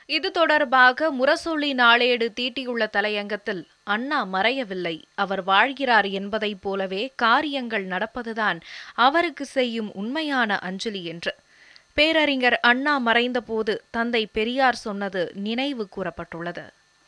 இது தொடர்பாக முரசொலி நாளேடு தீட்டியுள்ள தலையங்கத்தில் அண்ணா மறையவில்லை அவர் வாழ்கிறார் என்பதைப் போலவே காரியங்கள் நடப்பதுதான் அவருக்கு செய்யும் உண்மையான அஞ்சலி என்று பேரறிஞர் அண்ணா மறைந்தபோது தந்தை பெரியார் சொன்னது நினைவு கூறப்பட்டுள்ளது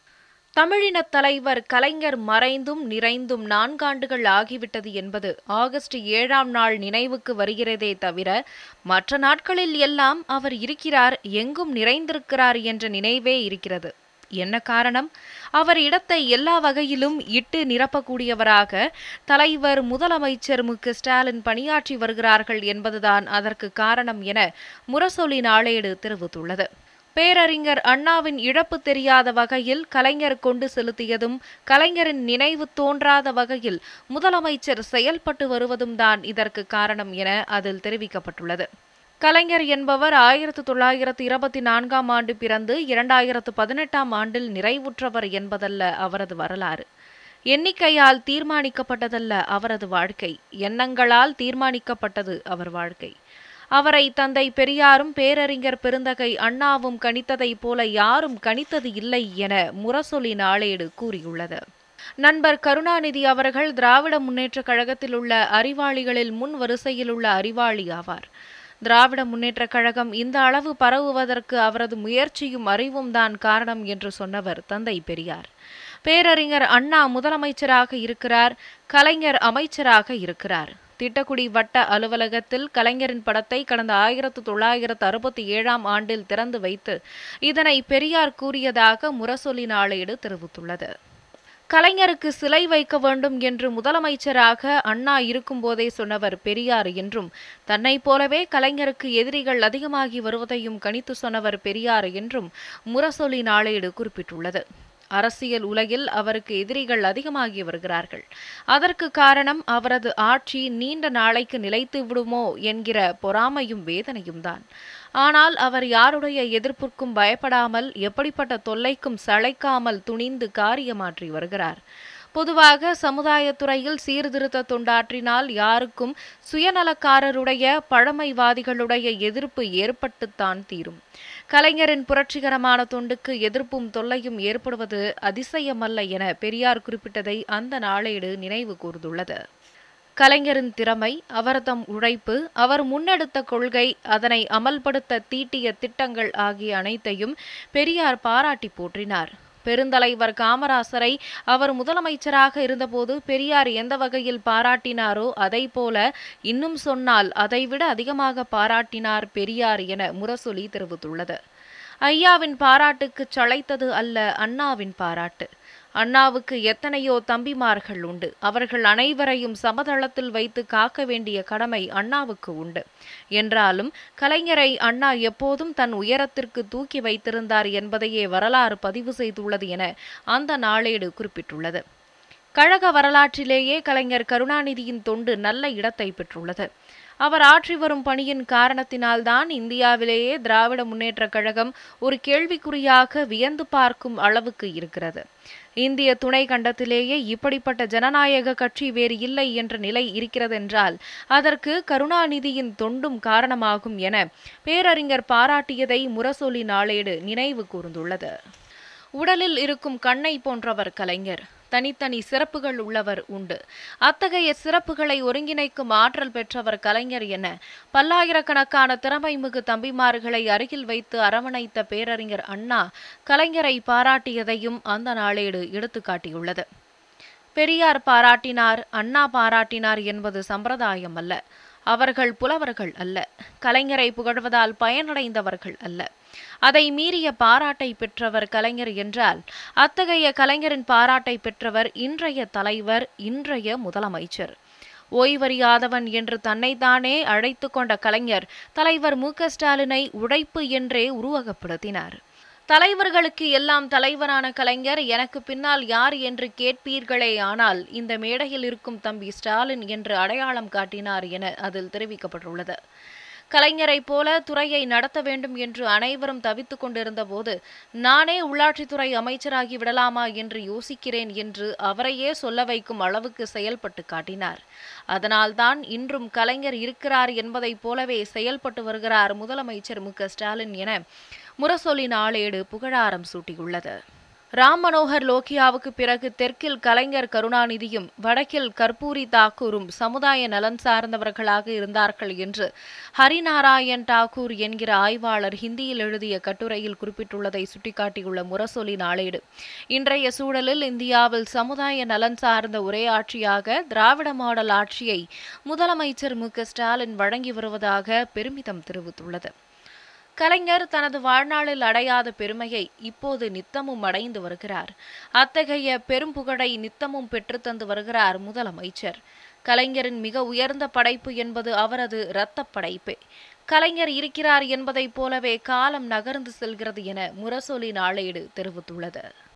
தமிழினத் தலைவர் கலைஞர் மறைந்தும் நிறைந்தும் நான்காண்டுகள் ஆகிவிட்டது என்பது ஆகஸ்ட் ஏழாம் நாள் நினைவுக்கு வருகிறதே தவிர மற்ற நாட்களில் எல்லாம் அவர் இருக்கிறார் எங்கும் நிறைந்திருக்கிறார் என்ற நினைவே இருக்கிறது என்ன காரணம் அவர் இடத்தை எல்லா வகையிலும் இட்டு நிரப்பக்கூடியவராக தலைவர் முதலமைச்சர் மு க ஸ்டாலின் பணியாற்றி வருகிறார்கள் என்பதுதான் அதற்கு காரணம் என முரசொலி நாளேடு தெரிவித்துள்ளது பேரறிஞர் அண்ணாவின் இழப்பு தெரியாத வகையில் கலைஞர் கொண்டு செலுத்தியதும் கலைஞரின் நினைவு தோன்றாத வகையில் முதலமைச்சர் செயல்பட்டு வருவதும் தான் இதற்கு காரணம் என அதில் தெரிவிக்கப்பட்டுள்ளது கலைஞர் என்பவர் ஆயிரத்து தொள்ளாயிரத்து இருபத்தி நான்காம் ஆண்டு பிறந்து இரண்டாயிரத்து பதினெட்டாம் ஆண்டில் நிறைவுற்றவர் என்பதல்ல அவரது வரலாறு எண்ணிக்கையால் தீர்மானிக்கப்பட்டதல்ல அவரது வாழ்க்கை எண்ணங்களால் தீர்மானிக்கப்பட்டது அவர் வாழ்க்கை அவரை தந்தை பெரியாரும் பேரறிஞர் பெருந்தகை அண்ணாவும் கணித்ததைப் போல யாரும் கணித்தது இல்லை என முரசொலி நாளேடு கூறியுள்ளது நண்பர் கருணாநிதி அவர்கள் திராவிட முன்னேற்றக் கழகத்தில் உள்ள அறிவாளிகளில் முன் வரிசையில் உள்ள அறிவாளி ஆவார் திராவிட முன்னேற்றக் கழகம் இந்த அளவு பரவுவதற்கு அவரது முயற்சியும் அறிவும் தான் காரணம் என்று சொன்னவர் தந்தை பெரியார் பேரறிஞர் அண்ணா முதலமைச்சராக இருக்கிறார் கலைஞர் அமைச்சராக இருக்கிறார் திட்டக்குடி வட்ட அலுவலகத்தில் கலைஞரின் படத்தை கடந்த ஆயிரத்து தொள்ளாயிரத்து அறுபத்தி ஏழாம் ஆண்டில் திறந்து வைத்து இதனை பெரியார் கூறியதாக முரசொலி நாளேடு தெரிவித்துள்ளது கலைஞருக்கு சிலை வைக்க வேண்டும் என்று முதலமைச்சராக அண்ணா இருக்கும்போதே சொன்னவர் பெரியார் என்றும் தன்னைப் போலவே கலைஞருக்கு எதிரிகள் அதிகமாகி வருவதையும் கணித்து சொன்னவர் பெரியார் என்றும் முரசொலி நாளேடு குறிப்பிட்டுள்ளது அரசியல் உலகில் அவருக்கு எதிரிகள் அதிகமாகி வருகிறார்கள் அதற்கு காரணம் அவரது ஆட்சி நீண்ட நாளைக்கு நிலைத்து விடுமோ என்கிற பொறாமையும் வேதனையும் தான் ஆனால் அவர் யாருடைய எதிர்ப்புக்கும் பயப்படாமல் எப்படிப்பட்ட தொல்லைக்கும் சளைக்காமல் துணிந்து காரியமாற்றி வருகிறார் பொதுவாக சமுதாயத்துறையில் சீர்திருத்த தொண்டாற்றினால் யாருக்கும் சுயநலக்காரருடைய பழமைவாதிகளுடைய எதிர்ப்பு ஏற்பட்டுத்தான் தீரும் கலைஞரின் புரட்சிகரமான தொண்டுக்கு எதிர்ப்பும் தொல்லையும் ஏற்படுவது அதிசயமல்ல என பெரியார் குறிப்பிட்டதை அந்த நாளேடு நினைவு கூர்ந்துள்ளது கலைஞரின் திறமை அவர்தம் உழைப்பு அவர் முன்னெடுத்த கொள்கை அதனை அமல்படுத்த தீட்டிய திட்டங்கள் ஆகிய அனைத்தையும் பெரியார் பாராட்டி போற்றினார் பெருந்தலைவர் காமராசரை அவர் முதலமைச்சராக இருந்தபோது பெரியார் எந்த வகையில் பாராட்டினாரோ அதை போல இன்னும் சொன்னால் அதைவிட அதிகமாக பாராட்டினார் பெரியார் என முரசொலி தெரிவித்துள்ளது ஐயாவின் பாராட்டுக்கு சளைத்தது அல்ல அண்ணாவின் பாராட்டு அண்ணாவுக்கு எத்தனையோ தம்பிமார்கள் உண்டு அவர்கள் அனைவரையும் சமதளத்தில் வைத்து காக்க வேண்டிய கடமை அண்ணாவுக்கு உண்டு என்றாலும் கலைஞரை அண்ணா எப்போதும் தன் உயரத்திற்கு தூக்கி வைத்திருந்தார் என்பதையே வரலாறு பதிவு செய்துள்ளது என அந்த நாளேடு குறிப்பிட்டுள்ளது கழக வரலாற்றிலேயே கலைஞர் கருணாநிதியின் தொண்டு நல்ல இடத்தை பெற்றுள்ளது அவர் ஆற்றி வரும் பணியின் காரணத்தினால்தான் இந்தியாவிலேயே திராவிட முன்னேற்றக் கழகம் ஒரு கேள்விக்குறியாக வியந்து பார்க்கும் அளவுக்கு இருக்கிறது இந்திய துணை கண்டத்திலேயே இப்படிப்பட்ட ஜனநாயக கட்சி வேறு இல்லை என்ற நிலை இருக்கிறதென்றால் அதற்கு கருணாநிதியின் தொண்டும் காரணமாகும் என பேரறிஞர் பாராட்டியதை முரசொலி நாளேடு நினைவு கூர்ந்துள்ளது உடலில் இருக்கும் கண்ணை போன்றவர் கலைஞர் தனித்தனி சிறப்புகள் உள்ளவர் உண்டு அத்தகைய சிறப்புகளை ஒருங்கிணைக்கும் ஆற்றல் பெற்றவர் கலைஞர் என பல்லாயிரக்கணக்கான திறமைமிகு தம்பிமார்களை அருகில் வைத்து அரவணைத்த பேரறிஞர் அண்ணா கலைஞரை பாராட்டியதையும் அந்த நாளேடு எடுத்துக்காட்டியுள்ளது பெரியார் பாராட்டினார் அண்ணா பாராட்டினார் என்பது சம்பிரதாயம் அல்ல அவர்கள் புலவர்கள் அல்ல கலைஞரை புகழ்வதால் பயனடைந்தவர்கள் அல்ல அதை மீறிய பாராட்டை பெற்றவர் கலைஞர் என்றால் அத்தகைய கலைஞரின் பாராட்டை பெற்றவர் இன்றைய தலைவர் இன்றைய முதலமைச்சர் ஓய்வறியாதவன் என்று தன்னைத்தானே அழைத்து கொண்ட கலைஞர் தலைவர் மு க ஸ்டாலினை உழைப்பு என்றே உருவகப்படுத்தினார் தலைவர்களுக்கு எல்லாம் தலைவரான கலைஞர் எனக்கு பின்னால் யார் என்று கேட்பீர்களே ஆனால் இந்த மேடையில் இருக்கும் தம்பி ஸ்டாலின் என்று அடையாளம் காட்டினார் என அதில் தெரிவிக்கப்பட்டுள்ளது கலைஞரைப் போல துறையை நடத்த வேண்டும் என்று அனைவரும் தவித்துக் கொண்டிருந்த போது நானே உள்ளாட்சித்துறை அமைச்சராகி விடலாமா என்று யோசிக்கிறேன் என்று அவரையே சொல்ல வைக்கும் அளவுக்கு செயல்பட்டு காட்டினார் அதனால்தான் இன்றும் கலைஞர் இருக்கிறார் என்பதைப் போலவே செயல்பட்டு வருகிறார் முதலமைச்சர் மு க ஸ்டாலின் என முரசொலி நாளேடு புகழாரம் சூட்டியுள்ளது ராம் மனோகர் லோகியாவுக்கு பிறகு தெற்கில் கலைஞர் கருணாநிதியும் வடக்கில் கர்பூரி தாக்கூரும் சமுதாய நலன் சார்ந்தவர்களாக இருந்தார்கள் என்று ஹரிநாராயண் தாக்கூர் என்கிற ஆய்வாளர் ஹிந்தியில் எழுதிய கட்டுரையில் குறிப்பிட்டுள்ளதை சுட்டிக்காட்டியுள்ள முரசொலி நாளேடு இன்றைய சூழலில் இந்தியாவில் சமுதாய நலன் சார்ந்த ஒரே ஆட்சியாக திராவிட மாடல் ஆட்சியை முதலமைச்சர் மு க ஸ்டாலின் வழங்கி வருவதாக பெருமிதம் தெரிவித்துள்ளது கலைஞர் தனது வாழ்நாளில் அடையாத பெருமையை இப்போது நித்தமும் அடைந்து வருகிறார் அத்தகைய பெரும் புகழை நித்தமும் பெற்றுத்தந்து வருகிறார் முதலமைச்சர் கலைஞரின் மிக உயர்ந்த படைப்பு என்பது அவரது இரத்தப் படைப்பே கலைஞர் இருக்கிறார் என்பதைப் போலவே காலம் நகர்ந்து செல்கிறது என முரசொலி நாளேடு தெரிவித்துள்ளது